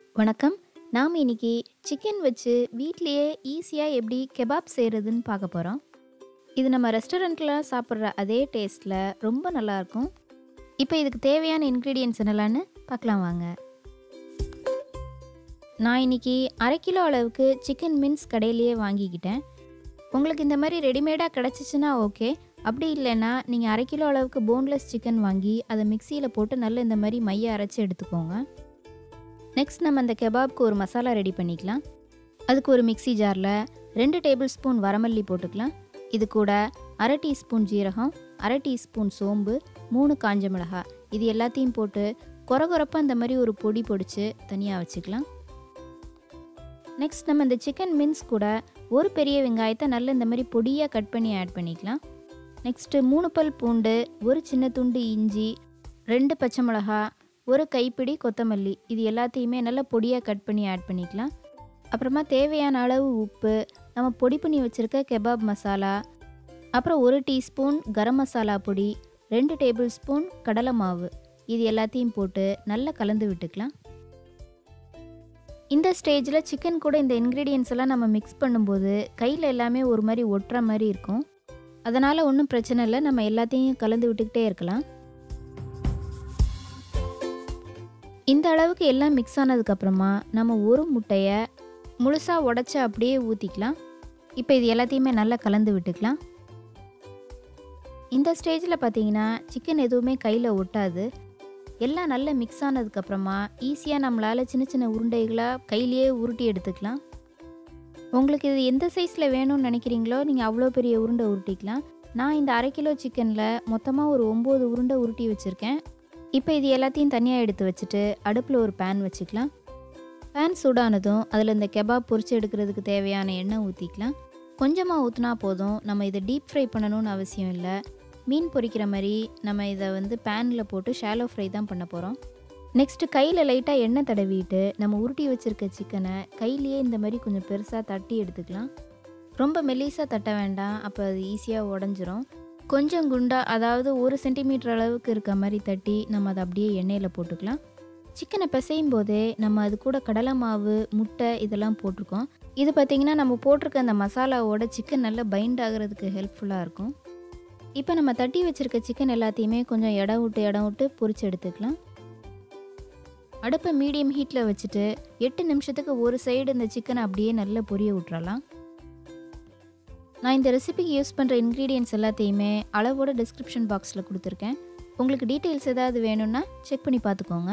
வணக்கம் நாம் இன்னைக்கு சிக்கன் வச்சு வீட்லேயே ஈஸியாக எப்படி கெபாப் செய்கிறதுன்னு பார்க்க போகிறோம் இது நம்ம ரெஸ்டாரண்ட்டில் சாப்பிட்ற அதே டேஸ்ட்டில் ரொம்ப நல்லாயிருக்கும் இப்போ இதுக்கு தேவையான இன்க்ரீடியன்ஸ் என்னலான்னு பார்க்கலாம் வாங்க நான் இன்னைக்கு அரை கிலோ அளவுக்கு சிக்கன் மின்ஸ் கடையிலேயே வாங்கிக்கிட்டேன் உங்களுக்கு இந்த மாதிரி ரெடிமேடாக கிடச்சிச்சின்னா ஓகே அப்படி இல்லைன்னா நீங்கள் அரை கிலோ அளவுக்கு போன்லெஸ் சிக்கன் வாங்கி அதை மிக்சியில் போட்டு நல்லா இந்த மாதிரி மைய அரைச்சி எடுத்துக்கோங்க நெக்ஸ்ட் நம்ம அந்த கெபாப்க்கு ஒரு மசாலா ரெடி பண்ணிக்கலாம் அதுக்கு ஒரு மிக்ஸி ஜாரில் ரெண்டு டேபிள் ஸ்பூன் வரமல்லி போட்டுக்கலாம் இது கூட அரை டீஸ்பூன் ஜீரகம் அரை டீஸ்பூன் சோம்பு மூணு காஞ்ச மிளகாய் இது எல்லாத்தையும் போட்டு கொரகொரப்பாக இந்த மாதிரி ஒரு பொடி பொடிச்சு தனியாக வச்சுக்கலாம் நெக்ஸ்ட் நம்ம இந்த சிக்கன் மின்ஸ் கூட ஒரு பெரிய வெங்காயத்தை நல்ல இந்த மாதிரி பொடியாக கட் பண்ணி ஆட் பண்ணிக்கலாம் நெக்ஸ்ட்டு மூணு பல் பூண்டு ஒரு சின்ன துண்டு இஞ்சி ரெண்டு பச்சை மிளகா ஒரு கைப்பிடி கொத்தமல்லி இது எல்லாத்தையுமே நல்லா பொடியாக கட் பண்ணி ஆட் பண்ணிக்கலாம் அப்புறமா தேவையான அளவு உப்பு நம்ம பொடி பண்ணி வச்சுருக்க கெபாப் மசாலா அப்புறம் ஒரு டீஸ்பூன் கரம் மசாலா பொடி ரெண்டு டேபிள் ஸ்பூன் கடலை மாவு இது எல்லாத்தையும் போட்டு நல்லா கலந்து விட்டுக்கலாம் இந்த ஸ்டேஜில் சிக்கன் கூட இந்த இன்க்ரீடியன்ஸ் எல்லாம் நம்ம மிக்ஸ் பண்ணும்போது கையில் எல்லாமே ஒரு மாதிரி ஒட்டுற மாதிரி இருக்கும் அதனால் ஒன்றும் பிரச்சனை இல்லை நம்ம எல்லாத்தையும் கலந்து விட்டுக்கிட்டே இருக்கலாம் இந்த அளவுக்கு எல்லாம் மிக்ஸ் ஆனதுக்கப்புறமா நம்ம ஒரு முட்டையை முழுசாக உடச்சி அப்படியே ஊற்றிக்கலாம் இப்போ இது எல்லாத்தையுமே நல்லா கலந்து விட்டுக்கலாம் இந்த ஸ்டேஜில் பார்த்தீங்கன்னா சிக்கன் எதுவுமே கையில் ஒட்டாது எல்லாம் நல்லா மிக்ஸ் ஆனதுக்கப்புறமா ஈஸியாக நம்மளால் சின்ன சின்ன உருண்டைகளாக கையிலேயே உருட்டி எடுத்துக்கலாம் உங்களுக்கு இது எந்த சைஸில் வேணும்னு நினைக்கிறீங்களோ நீங்கள் அவ்வளோ பெரிய உருண்டை உருட்டிக்கலாம் நான் இந்த அரை கிலோ சிக்கனில் மொத்தமாக ஒரு ஒம்பது உருண்டை உருட்டி வச்சுருக்கேன் இப்போ இது எல்லாத்தையும் தனியாக எடுத்து வச்சுட்டு அடுப்பில் ஒரு பேன் வச்சுக்கலாம் பேன் சூடானதும் அதில் இந்த கெபாப் பொரிச்சு எடுக்கிறதுக்கு தேவையான எண்ணெய் ஊற்றிக்கலாம் கொஞ்சமாக ஊற்றினா போதும் நம்ம இதை டீப் ஃப்ரை பண்ணணும்னு அவசியம் இல்லை மீன் பொரிக்கிற மாதிரி நம்ம இதை வந்து பேனில் போட்டு ஷாலோ ஃப்ரை தான் பண்ண போகிறோம் நெக்ஸ்ட்டு கையில் லைட்டாக எண்ணெய் தடவிட்டு நம்ம உருட்டி வச்சுருக்க சிக்கனை கையிலேயே இந்த மாதிரி கொஞ்சம் பெருசாக தட்டி எடுத்துக்கலாம் ரொம்ப மெல்லிஸாக தட்ட வேண்டாம் அப்போ அது ஈஸியாக உடஞ்சிரும் கொஞ்சம் குண்டா அதாவது ஒரு சென்டிமீட்டர் அளவுக்கு இருக்க மாதிரி தட்டி நம்ம அதை அப்படியே எண்ணெயில் போட்டுக்கலாம் சிக்கனை பிசையும் போதே நம்ம அது கூட கடலை மாவு முட்டை இதெல்லாம் போட்டிருக்கோம் இது பார்த்திங்கன்னா நம்ம போட்டிருக்க அந்த மசாலாவோட சிக்கன் நல்லா பைண்ட் ஆகிறதுக்கு ஹெல்ப்ஃபுல்லாக இருக்கும் இப்போ நம்ம தட்டி வச்சுருக்க சிக்கன் எல்லாத்தையுமே கொஞ்சம் இடம் விட்டு இடம் விட்டு பொரிச்சு எடுத்துக்கலாம் அடுப்பை மீடியம் ஹீட்டில் வச்சுட்டு எட்டு நிமிஷத்துக்கு ஒரு சைடு இந்த சிக்கனை அப்படியே நல்லா பொரிய விட்றலாம் நான் இந்த ரெசிபிக்கு யூஸ் பண்ணுற இன்க்ரீடியன்ஸ் எல்லாத்தையுமே அளவோட டிஸ்கிரிப்ஷன் பாக்ஸில் கொடுத்துருக்கேன் உங்களுக்கு டீட்டெயில்ஸ் ஏதாவது வேணும்னா செக் பண்ணி பார்த்துக்கோங்க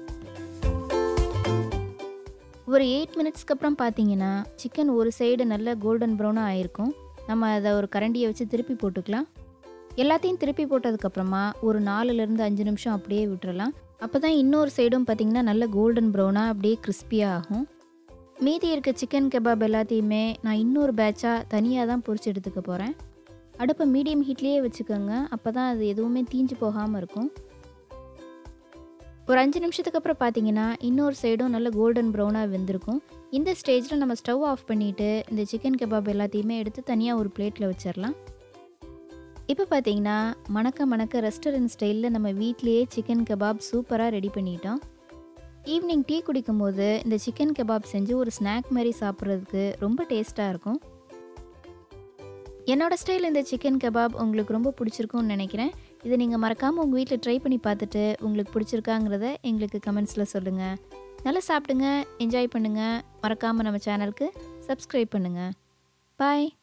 ஒரு எயிட் மினிட்ஸ்க்கு அப்புறம் பார்த்தீங்கன்னா சிக்கன் ஒரு சைடு நல்ல கோல்டன் ப்ரௌனாக ஆயிருக்கும் நம்ம அதை ஒரு கரண்டியை வச்சு திருப்பி போட்டுக்கலாம் எல்லாத்தையும் திருப்பி போட்டதுக்கப்புறமா ஒரு நாலுலேருந்து அஞ்சு நிமிஷம் அப்படியே விட்டுறலாம் அப்போ தான் இன்னொரு சைடும் பார்த்திங்கன்னா நல்ல கோல்டன் ப்ரௌனாக அப்படியே கிறிஸ்பியாக ஆகும் மீதி இருக்க சிக்கன் கெபாப் எல்லாத்தையுமே நான் இன்னொரு பேட்சாக தனியாக தான் பொரிச்சு எடுத்துக்க போகிறேன் அடுப்பை மீடியம் ஹீட்லேயே வச்சுக்கோங்க அப்போ தான் அது எதுவுமே தீஞ்சு போகாமல் இருக்கும் ஒரு அஞ்சு நிமிஷத்துக்கு அப்புறம் பார்த்தீங்கன்னா இன்னொரு சைடும் நல்ல கோல்டன் ப்ரௌனாக வெந்திருக்கும் இந்த ஸ்டேஜில் நம்ம ஸ்டவ் ஆஃப் பண்ணிவிட்டு இந்த சிக்கன் கெபாப் எல்லாத்தையுமே எடுத்து தனியாக ஒரு பிளேட்டில் வச்சிடலாம் இப்போ பார்த்தீங்கன்னா மணக்க மணக்க ரெஸ்டாரண்ட் ஸ்டைலில் நம்ம வீட்லேயே சிக்கன் கபாப் சூப்பராக ரெடி பண்ணிட்டோம் ஈவினிங் டீ குடிக்கும்போது இந்த சிக்கன் கபாப் செஞ்சு ஒரு ஸ்நாக் மாதிரி சாப்பிட்றதுக்கு ரொம்ப டேஸ்ட்டாக இருக்கும் என்னோட ஸ்டைல் இந்த சிக்கன் கபாப் உங்களுக்கு ரொம்ப பிடிச்சிருக்கும்னு நினைக்கிறேன் இதை நீங்கள் மறக்காமல் உங்கள் வீட்டில் ட்ரை பண்ணி பார்த்துட்டு உங்களுக்கு பிடிச்சிருக்காங்கிறத எங்களுக்கு கமெண்ட்ஸில் சொல்லுங்கள் நல்லா சாப்பிடுங்க என்ஜாய் பண்ணுங்கள் மறக்காமல் நம்ம சேனலுக்கு சப்ஸ்கிரைப் பண்ணுங்கள் பாய்